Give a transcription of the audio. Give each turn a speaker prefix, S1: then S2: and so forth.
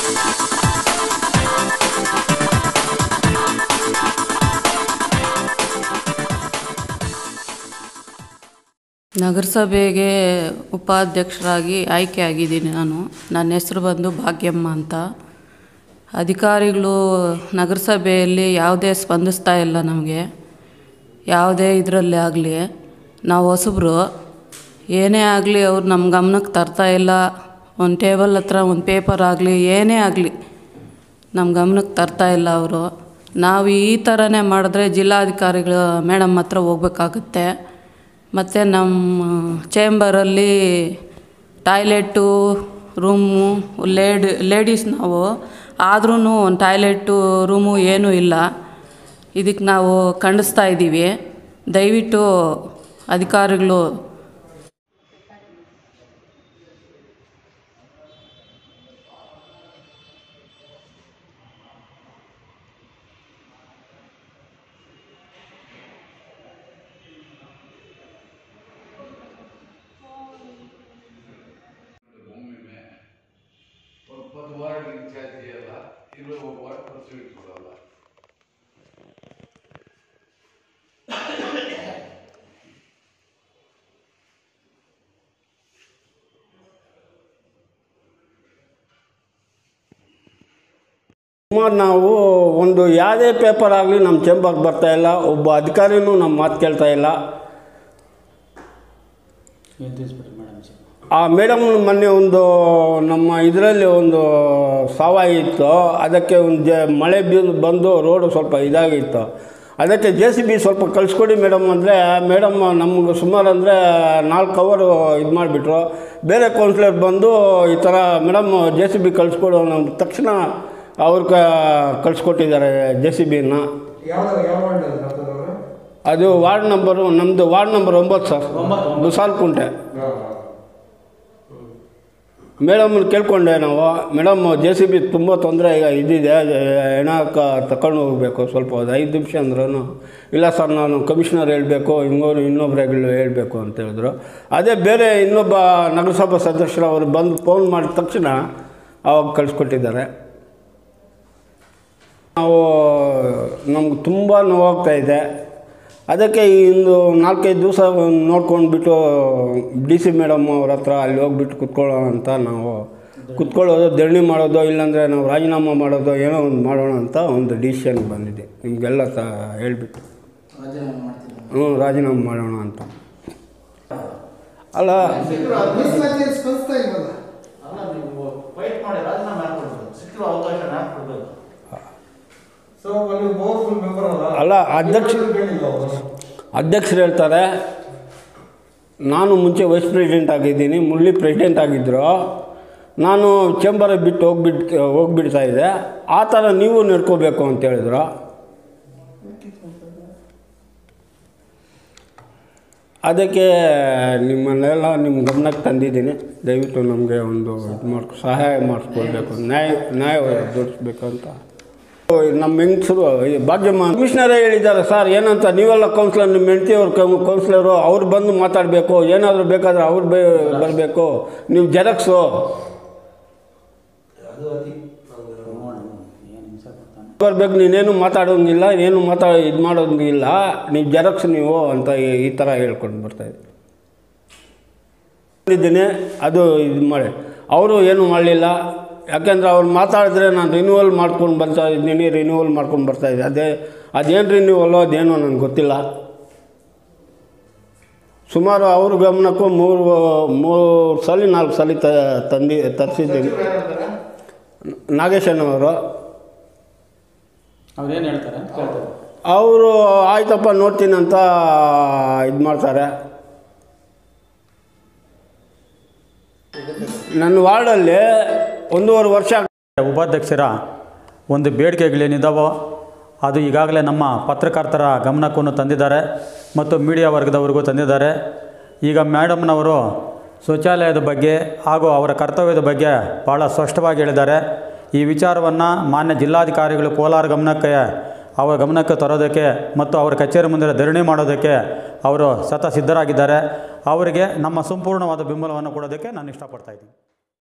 S1: ನಗರಸಭೆಗೆ ಉಪಾಧ್ಯಕ್ಷರಾಗಿ ಆಯ್ಕೆ ಆಗಿದ್ದೀನಿ ನಾನು ನನ್ನ ಹೆಸರು ಬಂದು ಭಾಗ್ಯಮ್ಮ ಅಂತ ಅಧಿಕಾರಿಗಳು ನಗರಸಭೆಯಲ್ಲಿ ಯಾವುದೇ ಸ್ಪಂದಿಸ್ತಾ ಇಲ್ಲ ನಮಗೆ ಯಾವುದೇ ಇದರಲ್ಲಿ ಆಗಲಿ ನಾವು ಹೊಸಬ್ರು ಏನೇ ಆಗಲಿ ಅವ್ರು ನಮ್ಮ ಗಮನಕ್ಕೆ ತರ್ತಾ ಇಲ್ಲ ಒಂದು ಟೇಬಲ್ ಹತ್ರ ಒಂದು ಪೇಪರ್ ಆಗಲಿ ಏನೇ ಆಗಲಿ ನಮ್ಮ ಗಮನಕ್ಕೆ ತರ್ತಾ ಇಲ್ಲ ಅವರು ನಾವು ಈ ಥರನೇ ಮಾಡಿದ್ರೆ ಜಿಲ್ಲಾಧಿಕಾರಿಗಳು ಮೇಡಮ್ ಹತ್ರ ಹೋಗ್ಬೇಕಾಗುತ್ತೆ ಮತ್ತು ನಮ್ಮ ಚೇಂಬರಲ್ಲಿ ಟಾಯ್ಲೆಟು ರೂಮು ಲೇಡ್ ಲೇಡೀಸ್ ನಾವು ಆದ್ರೂ ಒಂದು ಟಾಯ್ಲೆಟು ರೂಮು ಏನೂ ಇಲ್ಲ ಇದಕ್ಕೆ ನಾವು ಖಂಡಿಸ್ತಾ ಇದ್ದೀವಿ ದಯವಿಟ್ಟು ಅಧಿಕಾರಿಗಳು
S2: ಭೂಮಿ ಮೇಲೆ ಒಂದು ಇಪ್ಪತ್ತು ವಾರ್ಡ್ ಇನ್ಚಾರ್ಜ್ ಅಲ್ಲ ಇರೋ ವಾರ್ಡ್ ಪ್ರೆಸಿಡೆಂಟ್ ಕೊಡಲ್ಲ
S3: ಸುಮಾರು ನಾವು ಒಂದು ಯಾವುದೇ ಪೇಪರ್ ಆಗಲಿ ನಮ್ಮ ಚೇಂಬರ್ಗೆ ಬರ್ತಾ ಇಲ್ಲ ಒಬ್ಬ ಅಧಿಕಾರಿನೂ ನಮ್ಮ ಮಾತು ಕೇಳ್ತಾ ಇಲ್ಲ
S4: ಏನು ತಿಳಿಸ್ಬಿಟ್ರಿ ಮೇಡಮ್ ಸರ್
S3: ಆ ಮೇಡಮ್ ಮೊನ್ನೆ ಒಂದು ನಮ್ಮ ಇದರಲ್ಲಿ ಒಂದು ಸಾವಾಯಿತ್ತು ಅದಕ್ಕೆ ಒಂದು ಜ ಮಳೆ ಬೀ ಬಂದು ರೋಡು ಸ್ವಲ್ಪ ಇದಾಗಿತ್ತು ಅದಕ್ಕೆ ಜೆ ಸಿ ಬಿ ಸ್ವಲ್ಪ ಕಳಿಸ್ಕೊಡಿ ಮೇಡಮ್ ಅಂದರೆ ಮೇಡಮ್ ನಮ್ಗೆ ಸುಮಾರು ಅಂದರೆ ನಾಲ್ಕು ಅವರು ಇದು ಮಾಡಿಬಿಟ್ರು ಬೇರೆ ಕೌನ್ಸಿಲರ್ ಬಂದು ಈ ಥರ ಮೇಡಮ್ ಜೆ ಸಿ ಬಿ ಕಳಿಸ್ಕೊಡು ನಮ್ಮ ತಕ್ಷಣ ಅವ್ರು ಕ ಕಳಿಸ್ಕೊಟ್ಟಿದ್ದಾರೆ ಜೆ ಸಿ ಬಿನ
S5: ಯಾವ ಯಾವ ವಾರ್ಡ್ ಅದು ಡಾಕ್ಟರ್
S3: ಅದು ವಾರ್ಡ್ ನಂಬರು ನಮ್ಮದು ವಾರ್ಡ್ ನಂಬರ್ ಒಂಬತ್ತು ಸರ್ ಬುಸಾಲ್ಕುಂಟೆ ಮೇಡಮ್ನ ಕೇಳ್ಕೊಂಡೆ ನಾವು ಮೇಡಮ್ ಜೆ ಸಿ ಬಿ ತುಂಬ ತೊಂದರೆ ಈಗ ಇದಿದೆ ಹೆಣ ಕ ತಗೊಂಡು ಹೋಗಬೇಕು ಸ್ವಲ್ಪ ಒಂದು ಐದು ನಿಮಿಷ ಅಂದ್ರೂ ಇಲ್ಲ ಸರ್ ನಾನು ಕಮಿಷನರ್ ಹೇಳಬೇಕು ಹಿಂಗೋ ಇನ್ನೊಬ್ರಿಗೆ ಹೇಳಬೇಕು ಅಂತ ಹೇಳಿದ್ರು ಅದೇ ಬೇರೆ ಇನ್ನೊಬ್ಬ ನಗರಸಭಾ ಸದಸ್ಯರು ಅವರು ಬಂದು ಫೋನ್ ಮಾಡಿದ ತಕ್ಷಣ ಅವಾಗ ಕಳಿಸ್ಕೊಟ್ಟಿದ್ದಾರೆ ನಾವು ನಮ್ಗೆ ತುಂಬ ನೋವಾಗ್ತಾ ಇದೆ ಅದಕ್ಕೆ ಈ ಒಂದು ನಾಲ್ಕೈದು ದಿವಸ ನೋಡ್ಕೊಂಡ್ಬಿಟ್ಟು ಡಿ ಸಿ ಮೇಡಮ್ ಅವ್ರ ಹತ್ರ ಅಲ್ಲಿ ಹೋಗ್ಬಿಟ್ಟು ಕುತ್ಕೊಳ್ಳೋಣ ಅಂತ ನಾವು ಕುತ್ಕೊಳ್ಳೋದು ಧರಣಿ ಮಾಡೋದು ಇಲ್ಲಾಂದರೆ ನಾವು ರಾಜೀನಾಮೆ ಮಾಡೋದು ಏನೋ ಒಂದು ಮಾಡೋಣ ಅಂತ ಒಂದು ಡಿಸಿಷನ್ ಬಂದಿದೆ ನಿಮಗೆಲ್ಲ ತ ಹೇಳ್ಬಿಟ್ಟು
S4: ರಾಜೀನಾಮೆ ಮಾಡ್ತೀನಿ
S3: ಹ್ಞೂ ರಾಜೀನಾಮೆ ಮಾಡೋಣ ಅಂತ ಅಲ್ಲ
S5: ಮೀಸಲಾತಿ ಸ್ಪಂದಿಸ್ತಾ ಇಲ್ವಲ್ಲ
S4: ಅಲ್ಲ ನೀವು ಫೈಟ್ ಮಾಡಿ ರಾಜೀನಾಮೆ ಹಾಕ್ಕೊಡ್ಬೇಕು ಸಿಕ್ಕಿರೋ ಅವಕಾಶ ಹಾಕ್ಕೊಡ್ಬೇಕು
S5: ಸೊ ನೀವು ಪವರ್ಫುಲ್ ಮೆಂಬರ್ ಅಲ್ಲ
S3: ಅಲ್ಲ, ಅಧ್ಯಕ್ಷ-
S5: ಹೇಳಿಲ್ಲ ಅವರು
S3: ಅಧ್ಯಕ್ಷರು ಹೇಳ್ತಾರೆ ನಾನು ಮುಂಚೆ ವೈಸ್ ಪ್ರೆಸಿಡೆಂಟ್ ಆಗಿದ್ದೀನಿ ಮುರಳಿ ಪ್ರೆಸಿಡೆಂಟ್ ಆಗಿದ್ದರು ನಾನು ಚೇಂಬರ್ ಬಿಟ್ಟು ಹೋಗ್ಬಿಟ್ಟು ಹೋಗ್ಬಿಡ್ತಾ ಇದ್ದೆ ಆ ಥರ ನೀವು ನಡ್ಕೋಬೇಕು ಅಂತ ಹೇಳಿದ್ರು ಅದಕ್ಕೆ ನಿಮ್ಮನ್ನೆಲ್ಲ ನಿಮ್ಮ ಗಮನಕ್ಕೆ ತಂದಿದ್ದೀನಿ ದಯವಿಟ್ಟು ನಮಗೆ ಒಂದು ಇದು ಮಾಡ್ಕೊ ಸಹಾಯ ಮಾಡಿಸ್ಕೊಳ್ಬೇಕು ನ್ಯಾಯ ನ್ಯಾಯ ದೊರಕಿಸ್ಬೇಕು ಅಂತ ನಮ್ಮ ಹೆಂಗಸರು ಭಾಗ್ಯಮ್ಮ ಕಮಿಷನರೇ ಹೇಳಿದ್ದಾರೆ ಸರ್ ಏನಂತ ನೀವೆಲ್ಲ ಕೌನ್ಸಿಲರ್ ನಿಮ್ಮ ಹೆಂಡತಿಯವ್ರ ಕೌನ್ಸಿಲರು ಅವ್ರು ಬಂದು ಮಾತಾಡಬೇಕು ಏನಾದರೂ ಬೇಕಾದ್ರೆ ಅವ್ರು ಬೇ ಬರಬೇಕು ನೀವು ಜೆರಾಕ್ಸು
S4: ಏನು ಹಿಂಸೆ ಕೊಡ್ತಾನೆ
S3: ಬರ್ಬೇಕು ನೀನೇನು ಮಾತಾಡೋಂಗಿಲ್ಲ ಏನು ಮಾತಾ ಇದು ಮಾಡೋಂಗಿಲ್ಲ ನೀವು ಜೆರಾಕ್ಸ್ ನೀವು ಅಂತ ಈ- ಈ ಥರ ಹೇಳ್ಕೊಂಡು ಬರ್ತಾಯಿದ್ದೆ ಇದ್ದೀನಿ ಅದು ಇದು ಮಾಡಿ ಅವರು ಏನು ಮಾಡಲಿಲ್ಲ ಯಾಕೆಂದ್ರೆ ಅವ್ರು ಮಾತಾಡಿದ್ರೆ ನಾನು ರಿನ್ಯೂವಲ್ ಮಾಡ್ಕೊಂಡು ಬರ್ತಾ ಇದ್ದೀನಿ ರಿನ್ಯೂವಲ್ ಮಾಡ್ಕೊಂಡು ಬರ್ತಾಯಿದ್ದೆ ಅದೇ ಅದೇನು ರಿನ್ಯೂವಲ್ಲೋ ಅದೇನೋ ನನಗೆ ಗೊತ್ತಿಲ್ಲ ಸುಮಾರು ಅವ್ರ ಗಮನಕ್ಕೂ ಮೂರು ಮೂರು ಸಲ ನಾಲ್ಕು ಸಲ ತ ತಂದು ತರಿಸಿದ್ದೀನಿ ನಾಗೇಶನವರು
S4: ಅವ್ರೇನು ಹೇಳ್ತಾರೆ ಅಂತ ಕೇಳ್ತಾರೆ
S3: ಅವರು ಆಯ್ತಪ್ಪ ನೋಡ್ತೀನಿ ಅಂತ ಇದು ಮಾಡ್ತಾರೆ ನನ್ನ ವಾರ್ಡಲ್ಲಿ ಒಂದೂವರೆ ವರ್ಷ
S6: ಉಪಾಧ್ಯಕ್ಷರ ಒಂದು ಬೇಡಿಕೆಗಳೇನಿದ್ದಾವೋ ಅದು ಈಗಾಗಲೇ ನಮ್ಮ ಪತ್ರಕರ್ತರ ಗಮನಕ್ಕೂ ತಂದಿದ್ದಾರೆ ಮತ್ತು ಮೀಡಿಯಾ ವರ್ಗದವರಿಗೂ ತಂದಿದ್ದಾರೆ ಈಗ ಮೇಡಮ್ನವರು ಶೌಚಾಲಯದ ಬಗ್ಗೆ ಹಾಗೂ ಅವರ ಕರ್ತವ್ಯದ ಬಗ್ಗೆ ಭಾಳ ಸ್ಪಷ್ಟವಾಗಿ ಹೇಳಿದ್ದಾರೆ ಈ ವಿಚಾರವನ್ನು ಮಾನ್ಯ ಜಿಲ್ಲಾಧಿಕಾರಿಗಳು ಕೋಲಾರ ಗಮನಕ್ಕೆ ಅವರ ಗಮನಕ್ಕೆ ತರೋದಕ್ಕೆ ಮತ್ತು ಅವರ ಕಚೇರಿ ಮುಂದೆ ಧರಣಿ ಮಾಡೋದಕ್ಕೆ ಅವರು ಸತ ಸಿದ್ಧರಾಗಿದ್ದಾರೆ ಅವರಿಗೆ ನಮ್ಮ ಸಂಪೂರ್ಣವಾದ ಬೆಂಬಲವನ್ನು ಕೊಡೋದಕ್ಕೆ ನಾನು ಇಷ್ಟಪಡ್ತಾ ಇದ್ದೀನಿ